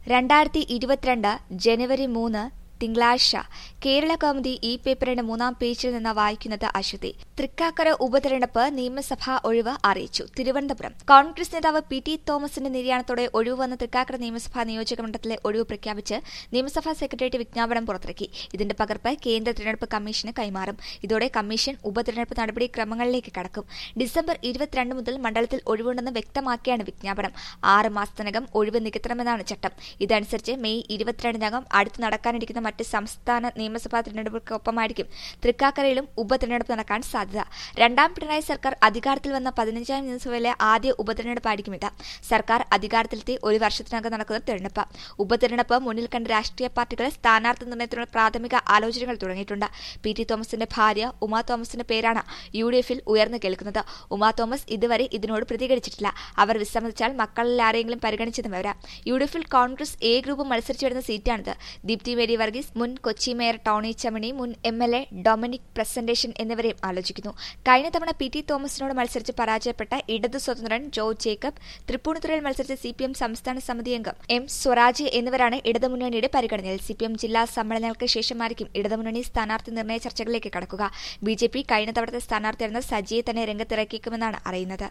രണ്ടായിരത്തി ഇരുപത്തിരണ്ട് ജനുവരി മൂന്ന് തിങ്കളാഴ്ച കേരള കൗമുദി ഈ പേപ്പറിന്റെ മൂന്നാം പേജിൽ നിന്ന് വായിക്കുന്നത് അശ്വതി തൃക്കാക്കര ഉപതെരഞ്ഞെടുപ്പ് നിയമസഭാ ഒഴിവ് അറിയിച്ചു തിരുവനന്തപുരം കോൺഗ്രസ് നേതാവ് പി ടി തോമസിന്റെ നിര്യാണത്തോടെ ഒഴിവ് വന്ന തൃക്കാക്കര നിയമസഭാ നിയോജക മണ്ഡലത്തിലെ ഒഴിവ് പ്രഖ്യാപിച്ച് നിയമസഭാ സെക്രട്ടേറിയറ്റ് വിജ്ഞാപനം പുറത്തിറക്കി ഇതിന്റെ പകർപ്പ് കേന്ദ്ര തിരഞ്ഞെടുപ്പ് കമ്മീഷന് കൈമാറും ഇതോടെ കമ്മീഷൻ ഉപതെരഞ്ഞെടുപ്പ് നടപടിക്രമങ്ങളിലേക്ക് കടക്കും ഡിസംബർ ഇരുപത്തിരണ്ട് മുതൽ മണ്ഡലത്തിൽ ഒഴിവുണ്ടെന്ന് വ്യക്തമാക്കിയാണ് വിജ്ഞാപനം ആറ് മാസത്തിനകം ഒഴിവ് നികത്തണമെന്നാണ് ചട്ടം ഇതനുസരിച്ച് മെയ് ഇരുപത്തിരണ്ടിനകം അടുത്ത് നടക്കാനിരിക്കുന്ന മറ്റ് സംസ്ഥാന നിയമസഭാ തിരഞ്ഞെടുപ്പുകൾക്കൊപ്പമായിരിക്കും തൃക്കാക്കരയിലും ഉപതെരഞ്ഞെടുപ്പ് നടക്കാൻ സാധ്യത രണ്ടാം പിണറായി സർക്കാർ അധികാരത്തിൽ വന്ന പതിനഞ്ചാം നിയമസഭയിലെ ആദ്യ ഉപതെരഞ്ഞെടുപ്പായിരിക്കും ഇത് സർക്കാർ അധികാരത്തിലെത്തി ഒരു വർഷത്തിനകം നടക്കുന്ന തെരഞ്ഞെടുപ്പ് ഉപതെരഞ്ഞെടുപ്പ് മുന്നിൽ കണ്ട രാഷ്ട്രീയ പാർട്ടികൾ സ്ഥാനാർത്ഥി നിർണയത്തിനുള്ള പ്രാഥമിക ആലോചനകൾ തുടങ്ങിയിട്ടുണ്ട് പി ടി തോമസിന്റെ ഭാര്യ ഉമാ തോമസിന്റെ പേരാണ് യു ഡി എഫിൽ ഉയർന്നു കേൾക്കുന്നത് ഉമാ തോമസ് ഇതുവരെ ഇതിനോട് പ്രതികരിച്ചിട്ടില്ല അവർ വിസമ്മതിച്ചാൽ മക്കളിൽ ആരെങ്കിലും പരിഗണിച്ചെന്ന് വരാം യു ഡി എഫിൽ കോൺഗ്രസ് എ ഗ്രൂപ്പ് മത്സരിച്ചു വരുന്ന സീറ്റാണിത് ദീപ്തി മേരി വർഗീസ് മുൻ കൊച്ചി മേയർ ടോണി ചമണി മുൻ M L A Dominic Presentation എന്നിവരെയും ആലോചിക്കുന്നു കഴിഞ്ഞ തവണ പി ടി തോമസിനോട് മത്സരിച്ച് പരാജയപ്പെട്ട ഇടതു സ്വതന്ത്രൻ ജോ ജേക്കബ് തൃപ്പൂണിത്തുറയിൽ മത്സരിച്ച സി പി എം സംസ്ഥാന സമിതി അംഗം എം സ്വരാജ് എന്നിവരാണ് ഇടതുമുന്നണിയുടെ പരിഗണനയിൽ സി പി എം ജില്ലാ സമ്മേളനങ്ങൾക്ക് ശേഷമായിരിക്കും ഇടതുമുന്നണി സ്ഥാനാർത്ഥി നിർണയ ചർച്ചകളിലേക്ക് കടക്കുക ബി ജെ പി കഴിഞ്ഞ തവണത്തെ സ്ഥാനാർത്ഥിയായിരുന്ന സജിയെ തന്നെ രംഗത്തിറക്കിയേക്കുമെന്നാണ് അറിയുന്നത്